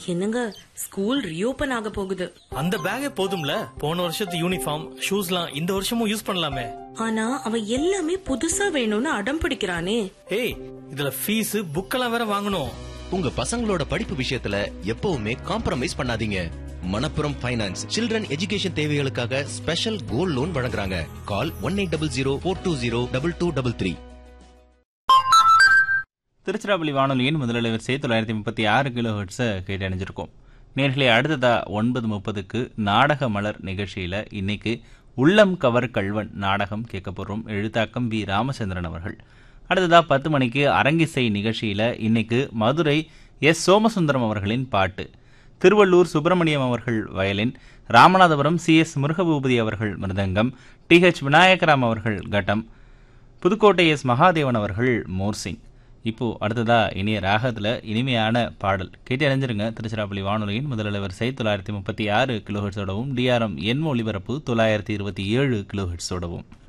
என்னங்க school reopen ஆக போகுது அந்த பேக்கே போதும்ல போன வருஷத்து யூனிஃபார்ம் ஷூஸ்லாம் இந்த வருஷமும் யூஸ் பண்ணலாமே ஆனா அவன் எல்லாமே புதுசா வேணும்னு அடம் பிடிக்கிறானே ஏய் இதுல ஃபீஸ் புக்கெல்லாம் வேற வாங்கணும் உங்க பசங்களோட படிப்பு விஷயத்துல எப்பவுமே காம்ப்ரமைஸ் பண்ணாதீங்க மணப்புரம் ஃபைனான்ஸ் சில்ட்ரன் எஜுகேஷன் தேவைகளுக்காக ஸ்பெஷல் கோல்ட் லோன் வழங்குறாங்க call one eight double zero four two zero double two double three Tiruchirappalli வானொலியின் முதலில் வரிசை தொள்ளாயிரத்தி முப்பத்தி ஆறு கிலோ ஹெட்ஸை கேட்டு அணிஞ்சிருக்கோம் நேர்களை அடுத்ததா ஒன்பது முப்பதுக்கு நாடக மலர் நிகழ்ச்சியில் இன்னைக்கு உள்ளம் கவர் கல்வன் நாடகம் கேட்க போகிறோம் எழுத்தாக்கம் வி ராமச்சந்திரன் அவர்கள் அடுத்ததா பத்து மணிக்கு அரங்கிசை நிகழ்ச்சியில் இன்னைக்கு மதுரை எஸ் சோமசுந்தரம் அவர்களின் பாட்டு திருவள்ளூர் சுப்பிரமணியம் அவர்கள் violin Ramanathapuram C S Murugaboopathy அவர்கள் மிருதங்கம் டி ஹெச் விநாயகராம் அவர்கள் கட்டம் புதுக்கோட்டை எஸ் மகாதேவன் அவர்கள் மோர்சிங் இப்போ அடுத்ததா இனிய ராகத்துல இனிமையான பாடல் கேட்டு அறிஞ்சிருங்க திருச்சிராப்பள்ளி வானொலியின் முதலில் வரிசை தொள்ளாயிரத்தி முப்பத்தி ஆறு கிலோஹெட்ஸோடவும் டிஆர்எம் எண் ஒளிபரப்பு தொள்ளாயிரத்தி இருபத்தி ஏழு கிலோஹெட்ஸோடவும்